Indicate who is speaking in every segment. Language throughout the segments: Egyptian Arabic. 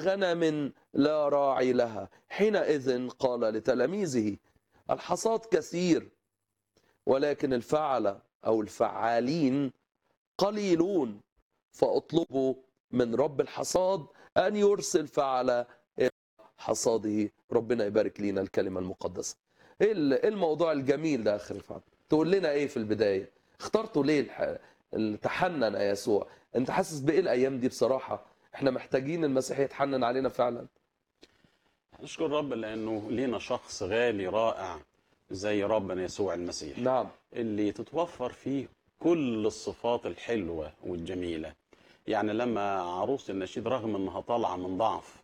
Speaker 1: كغنم لا راعي لها حينئذ قال لتلاميذه الحصاد كثير ولكن الفعل أو الفعالين قليلون فاطلبوا من رب الحصاد أن يرسل فعل إلى حصاده ربنا يبارك لنا الكلمة المقدسة ايه ال- إيه الموضوع الجميل ده اخر فعل تقول لنا ايه في البداية اخترتوا ليه الح... التحنن يا يسوع انت حاسس بايه الايام دي بصراحة احنا محتاجين المسيح يتحنن علينا فعلا
Speaker 2: نشكر رب لانه لينا شخص غالي رائع زي ربنا يسوع المسيح
Speaker 1: نعم
Speaker 2: اللي تتوفر فيه كل الصفات الحلوه والجميله يعني لما عروس النشيد رغم انها طالعه من ضعف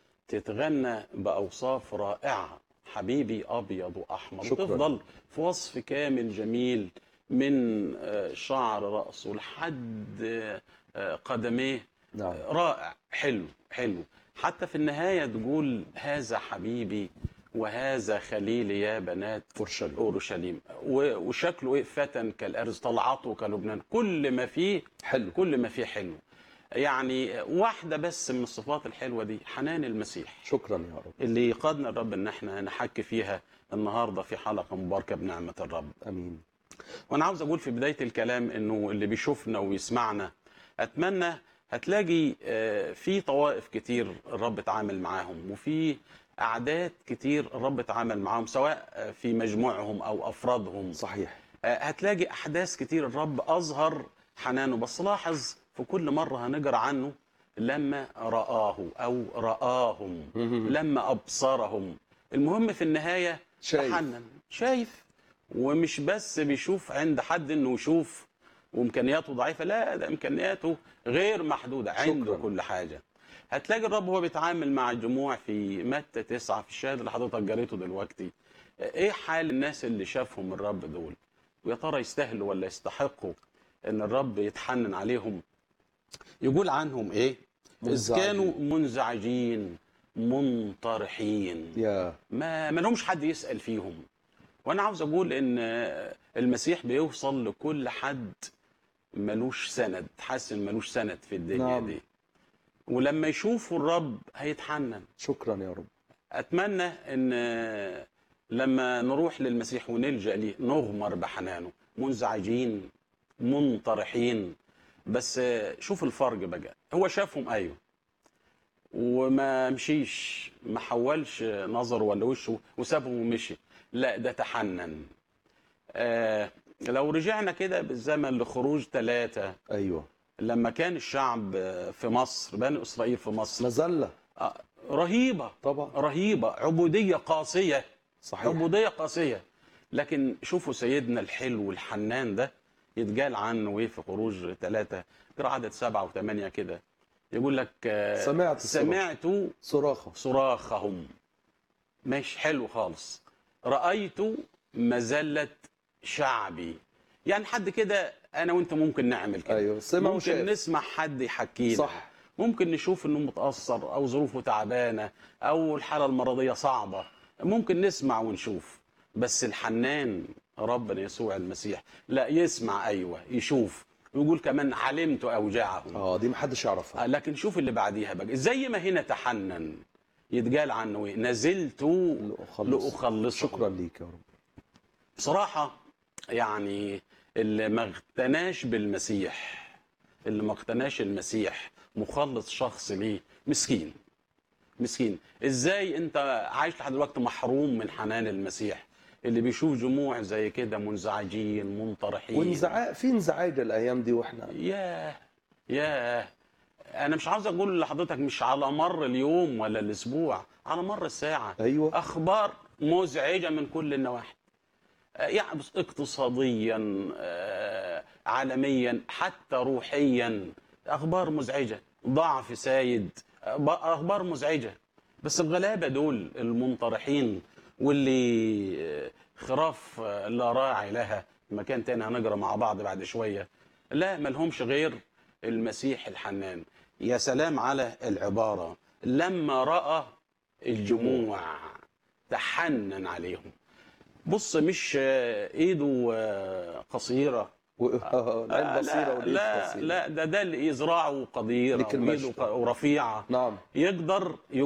Speaker 2: تتغنى باوصاف رائعه حبيبي ابيض واحمر
Speaker 1: شكراً.
Speaker 2: وتفضل في وصف كامل جميل من آه، شعر راسه لحد آه، آه، قدميه
Speaker 1: نعم
Speaker 2: رائع حلو حلو حتى في النهاية تقول هذا حبيبي وهذا خليلي يا بنات
Speaker 1: اورشليم
Speaker 2: أورشليم و- وشكله إيه فتى كالأرز طلعته كلبنان كل ما فيه
Speaker 1: حلو
Speaker 2: كل ما فيه حلو يعني واحدة بس من الصفات الحلوة دي حنان المسيح
Speaker 1: شكرا يا رب
Speaker 2: اللي قادنا الرب ان احنا نحكي فيها النهارده في حلقه مباركه بنعمه الرب
Speaker 1: امين
Speaker 2: وانا عاوز اقول في بدايه الكلام انه اللي بيشوفنا ويسمعنا اتمنى هتلاقي آه، في طوائف كتير الرب اتعامل معاهم وفي اعداد كتير الرب اتعامل معاهم سواء آه، في مجموعهم او افرادهم
Speaker 1: صحيح
Speaker 2: آه، هتلاقي احداث كتير الرب اظهر حنانه بس لاحظ في كل مره هنقرا عنه لما رآه او رآهم لما ابصرهم المهم في النهايه
Speaker 1: شايف.
Speaker 2: تحنن شايف ومش بس بيشوف عند حد انه يشوف وامكانياته ضعيفه لا ده امكانياته غير محدوده عنده
Speaker 1: شكراً.
Speaker 2: كل حاجه هتلاقي الرب هو بيتعامل مع الجموع في متى تسعة في الشاهد اللي حضرتك جريته دلوقتي ايه حال الناس اللي شافهم الرب دول ويا ترى يستاهلوا ولا يستحقوا ان الرب يتحنن عليهم يقول عنهم ايه إذ
Speaker 1: منزعجين.
Speaker 2: كانوا منزعجين منطرحين
Speaker 1: يا
Speaker 2: ما ما لهمش حد يسأل فيهم وانا عاوز اقول ان المسيح بيوصل لكل حد ملوش سند حاسس إن ملوش سند في الدنيا
Speaker 1: نعم.
Speaker 2: دي ولما يشوفوا الرب هيتحنن
Speaker 1: شكرا يا رب
Speaker 2: اتمنى ان لما نروح للمسيح ونلجا ليه نغمر بحنانه منزعجين منطرحين بس شوف الفرق بقى هو شافهم ايوه وما مشيش ما حولش نظره ولا وشه وسابهم ومشي لا ده تحنن آه لو رجعنا كده بالزمن لخروج ثلاثة
Speaker 1: ايوه
Speaker 2: لما كان الشعب في مصر بني إسرائيل في مصر
Speaker 1: مذله
Speaker 2: آه، رهيبة
Speaker 1: طبعا
Speaker 2: رهيبة عبودية قاسية
Speaker 1: صحيح
Speaker 2: عبودية قاسية لكن شوفوا سيدنا الحلو الحنان ده يتقال عنه ايه في خروج ثلاثة ترى عدد سبعة وثمانية كده يقول لك آه،
Speaker 1: سمعت الصراخ.
Speaker 2: سمعت
Speaker 1: صراخه
Speaker 2: صراخهم ماشي حلو خالص رأيت مذلة شعبي يعني حد كده انا وانت ممكن نعمل كده
Speaker 1: ايوه سمع
Speaker 2: ممكن
Speaker 1: وشاف
Speaker 2: نسمع حد يحكي لنا
Speaker 1: صح
Speaker 2: ممكن نشوف انه متاثر او ظروفه تعبانه او الحاله المرضيه صعبه ممكن نسمع ونشوف بس الحنان ربنا يسوع المسيح لا يسمع ايوه يشوف ويقول كمان علمت اوجاعهم
Speaker 1: اه دي محدش يعرفها
Speaker 2: آه، لكن شوف اللي بعديها بقى زي ما هنا تحنن يتقال عنه ايه نزلت
Speaker 1: لأخلص.
Speaker 2: لاخلصه
Speaker 1: شكرا ليك يا رب
Speaker 2: بصراحة يعني اللي ما اغتناش بالمسيح اللي ما اغتناش المسيح مخلص شخص ليه مسكين مسكين ازاي انت عايش لحد دلوقتي محروم من حنان المسيح اللي بيشوف جموع زي كده منزعجين منطرحين
Speaker 1: وانزعاج في انزعاج الايام دي واحنا
Speaker 2: ياه ياه انا مش عاوز اقول لحضرتك مش على مر اليوم ولا الاسبوع على مر الساعه
Speaker 1: ايوه
Speaker 2: اخبار مزعجه من كل النواحي آه، يعني بس اقتصاديا آه، عالميا حتى روحيا اخبار مزعجه ضعف سايد آه، ب- اخبار مزعجه بس الغلابه دول المنطرحين واللي آه، خراف آه، لا راعي لها مكان تاني هنقرا مع بعض بعد شويه لا ملهمش غير المسيح الحنان يا سلام على العباره لما راى الجموع تحنن عليهم بص مش آه، ايده آه، قصيره
Speaker 1: و- العين بصيره والايد
Speaker 2: لا
Speaker 1: بصيره
Speaker 2: لا ده ده اللي يزرعه قدير
Speaker 1: لك
Speaker 2: او
Speaker 1: المشي.
Speaker 2: ايده ق- ورفيعه
Speaker 1: نعم
Speaker 2: يقدر